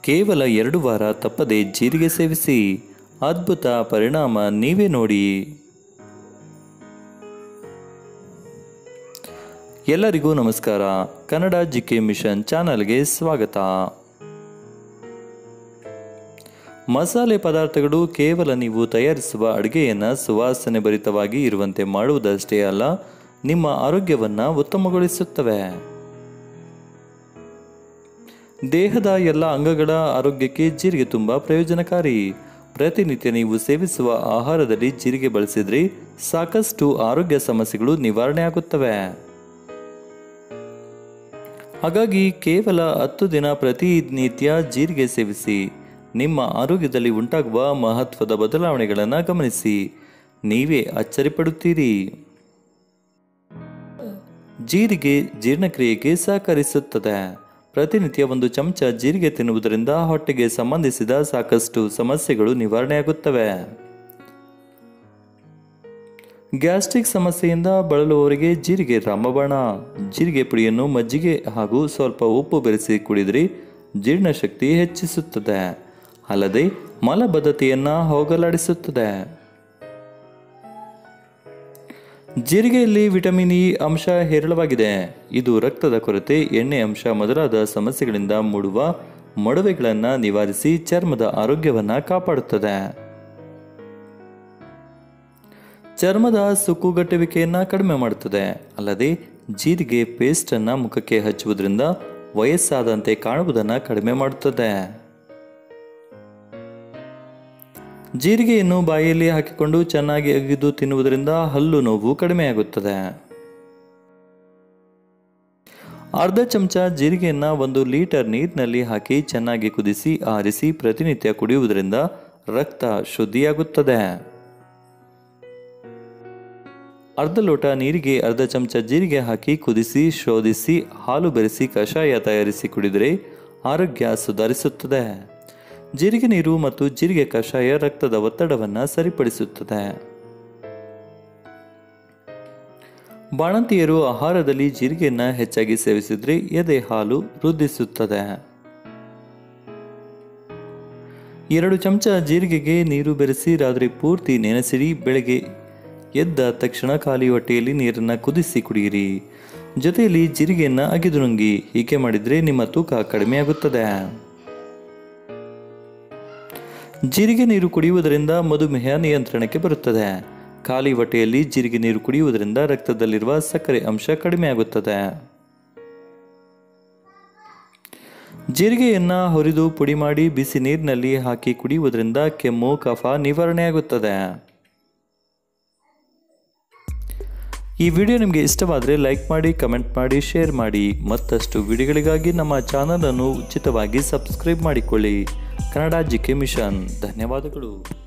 ಕೇವಲ ಎರಡು ವಾರ ತಪ್ಪದೆ ಜೀರಿಗೆ ಸೇವಿಸಿ ಅದ್ಭುತ ಪರಿಣಾಮ ನೀವೇ ನೋಡಿ ಎಲ್ಲರಿಗೂ ನಮಸ್ಕಾರ ಕನ್ನಡ ಜಿಕೆ ಮಿಷನ್ ಚಾನಲ್ಗೆ ಸ್ವಾಗತ ಮಸಾಲೆ ಪದಾರ್ಥಗಳು ಕೇವಲ ನೀವು ತಯಾರಿಸುವ ಅಡುಗೆಯನ್ನು ಸುವಾಸನೆ ಭರಿತವಾಗಿ ಇರುವಂತೆ ಮಾಡುವುದಷ್ಟೇ ಅಲ್ಲ ನಿಮ್ಮ ಆರೋಗ್ಯವನ್ನು ಉತ್ತಮಗೊಳಿಸುತ್ತವೆ ದೇಹದ ಎಲ್ಲ ಅಂಗಗಳ ಆರೋಗ್ಯಕ್ಕೆ ಜೀರಿಗೆ ತುಂಬ ಪ್ರಯೋಜನಕಾರಿ ಪ್ರತಿನಿತ್ಯ ನೀವು ಸೇವಿಸುವ ಆಹಾರದಲ್ಲಿ ಜೀರಿಗೆ ಬಳಸಿದ್ರೆ ಸಾಕಷ್ಟು ಆರೋಗ್ಯ ಸಮಸ್ಯೆಗಳು ನಿವಾರಣೆ ಆಗುತ್ತವೆ ಹಾಗಾಗಿ ಕೇವಲ ಹತ್ತು ದಿನ ಪ್ರತಿನಿತ್ಯ ಜೀರಿಗೆ ಸೇವಿಸಿ ನಿಮ್ಮ ಆರೋಗ್ಯದಲ್ಲಿ ಉಂಟಾಗುವ ಮಹತ್ವದ ಬದಲಾವಣೆಗಳನ್ನು ಗಮನಿಸಿ ನೀವೇ ಅಚ್ಚರಿಪಡುತ್ತೀರಿ ಜೀರಿಗೆ ಜೀರ್ಣಕ್ರಿಯೆಗೆ ಸಹಕರಿಸುತ್ತದೆ ಪ್ರತಿನಿತ್ಯ ಒಂದು ಚಮಚ ಜೀರಿಗೆ ತಿನ್ನುವುದರಿಂದ ಹೊಟ್ಟೆಗೆ ಸಂಬಂಧಿಸಿದ ಸಾಕಷ್ಟು ಸಮಸ್ಯೆಗಳು ನಿವಾರಣೆಯಾಗುತ್ತವೆ ಗ್ಯಾಸ್ಟ್ರಿಕ್ ಸಮಸ್ಯೆಯಿಂದ ಬಳಲುವವರಿಗೆ ಜೀರಿಗೆ ರಾಮಬಾಣ ಜೀರಿಗೆ ಪುಡಿಯನ್ನು ಮಜ್ಜಿಗೆ ಹಾಗೂ ಸ್ವಲ್ಪ ಉಪ್ಪು ಬೆರೆಸಿ ಕುಡಿದ್ರೆ ಜೀರ್ಣಶಕ್ತಿ ಹೆಚ್ಚಿಸುತ್ತದೆ ಅಲ್ಲದೆ ಮಲಬದ್ಧತೆಯನ್ನು ಹೋಗಲಾಡಿಸುತ್ತದೆ ಜೀರಿಗೆಯಲ್ಲಿ ವಿಟಮಿನ್ ಇ ಅಂಶ ಹೇರಳವಾಗಿದೆ ಇದು ರಕ್ತದ ಕೊರತೆ ಎಣ್ಣೆ ಅಂಶ ಮೊದಲಾದ ಸಮಸ್ಯೆಗಳಿಂದ ಮೂಡುವ ಮೊಡವೆಗಳನ್ನು ನಿವಾರಿಸಿ ಚರ್ಮದ ಆರೋಗ್ಯವನ್ನು ಕಾಪಾಡುತ್ತದೆ ಚರ್ಮದ ಸುಕ್ಕುಗಟ್ಟುವಿಕೆಯನ್ನು ಕಡಿಮೆ ಮಾಡುತ್ತದೆ ಅಲ್ಲದೆ ಜೀರಿಗೆ ಪೇಸ್ಟನ್ನು ಮುಖಕ್ಕೆ ಹಚ್ಚುವುದರಿಂದ ವಯಸ್ಸಾದಂತೆ ಕಾಣುವುದನ್ನು ಕಡಿಮೆ ಮಾಡುತ್ತದೆ ಜೀರಿಗೆಯನ್ನು ಬಾಯಿಯಲ್ಲಿ ಹಾಕಿಕೊಂಡು ಚೆನ್ನಾಗಿ ಅಗಿದು ತಿನ್ನುವುದರಿಂದ ಹಲ್ಲು ನೋವು ಕಡಿಮೆಯಾಗುತ್ತದೆ ಅರ್ಧ ಚಮಚ ಜೀರಿಗೆಯನ್ನು ಒಂದು ಲೀಟರ್ ನೀರಿನಲ್ಲಿ ಹಾಕಿ ಚೆನ್ನಾಗಿ ಕುದಿಸಿ ಆರಿಸಿ ಪ್ರತಿನಿತ್ಯ ಕುಡಿಯುವುದರಿಂದ ರಕ್ತ ಶುದ್ಧಿಯಾಗುತ್ತದೆ ಅರ್ಧ ಲೋಟ ನೀರಿಗೆ ಅರ್ಧ ಚಮಚ ಜೀರಿಗೆ ಹಾಕಿ ಕುದಿಸಿ ಶೋಧಿಸಿ ಹಾಲು ಬೆರೆಸಿ ಕಷಾಯ ತಯಾರಿಸಿ ಕುಡಿದರೆ ಆರೋಗ್ಯ ಸುಧಾರಿಸುತ್ತದೆ ಜೀರಿಗೆ ನೀರು ಮತ್ತು ಜೀರಿಗೆ ಕಷಾಯ ರಕ್ತದ ಒತ್ತಡವನ್ನು ಸರಿಪಡಿಸುತ್ತದೆ ಬಾಣಂತಿಯರು ಆಹಾರದಲ್ಲಿ ಜೀರಿಗೆಯನ್ನು ಹೆಚ್ಚಾಗಿ ಸೇವಿಸಿದ್ರೆ ಎದೆ ಹಾಲು ವೃದ್ಧಿಸುತ್ತದೆ ಎರಡು ಚಮಚ ಜೀರಿಗೆಗೆ ನೀರು ಬೆರೆಸಿ ರಾತ್ರಿ ಪೂರ್ತಿ ನೆನೆಸಿರಿ ಬೆಳಗ್ಗೆ ಎದ್ದ ತಕ್ಷಣ ಖಾಲಿ ಹೊಟ್ಟೆಯಲ್ಲಿ ನೀರನ್ನು ಕುದಿಸಿ ಕುಡಿಯಿರಿ ಜೊತೆಯಲ್ಲಿ ಜೀರಿಗೆಯನ್ನು ಅಗಿದು ನುಂಗಿ ಹೀಗೆ ಮಾಡಿದರೆ ನಿಮ್ಮ ತೂಕ ಕಡಿಮೆಯಾಗುತ್ತದೆ ಜೀರಿಗೆ ನೀರು ಕುಡಿಯುವುದರಿಂದ ಮಧುಮೇಹ ನಿಯಂತ್ರಣಕ್ಕೆ ಬರುತ್ತದೆ ಖಾಲಿ ಹೊಟ್ಟೆಯಲ್ಲಿ ಜೀರಿಗೆ ನೀರು ಕುಡಿಯುವುದರಿಂದ ರಕ್ತದಲ್ಲಿರುವ ಸಕ್ಕರೆ ಅಂಶ ಕಡಿಮೆಯಾಗುತ್ತದೆ ಜೀರಿಗೆಯನ್ನು ಹುರಿದು ಪುಡಿ ಮಾಡಿ ಬಿಸಿ ನೀರಿನಲ್ಲಿ ಹಾಕಿ ಕುಡಿಯುವುದರಿಂದ ಕೆಮ್ಮು ಕಫ ನಿವಾರಣೆಯಾಗುತ್ತದೆ ಈ ವಿಡಿಯೋ ನಿಮಗೆ ಇಷ್ಟವಾದರೆ ಲೈಕ್ ಮಾಡಿ ಕಮೆಂಟ್ ಮಾಡಿ ಶೇರ್ ಮಾಡಿ ಮತ್ತಷ್ಟು ವಿಡಿಯೋಗಳಿಗಾಗಿ ನಮ್ಮ ಚಾನಲನ್ನು ಉಚಿತವಾಗಿ ಸಬ್ಸ್ಕ್ರೈಬ್ ಮಾಡಿಕೊಳ್ಳಿ ಕನ್ನಡ ಜಿಕೆ ಮಿಷನ್ ಧನ್ಯವಾದಗಳು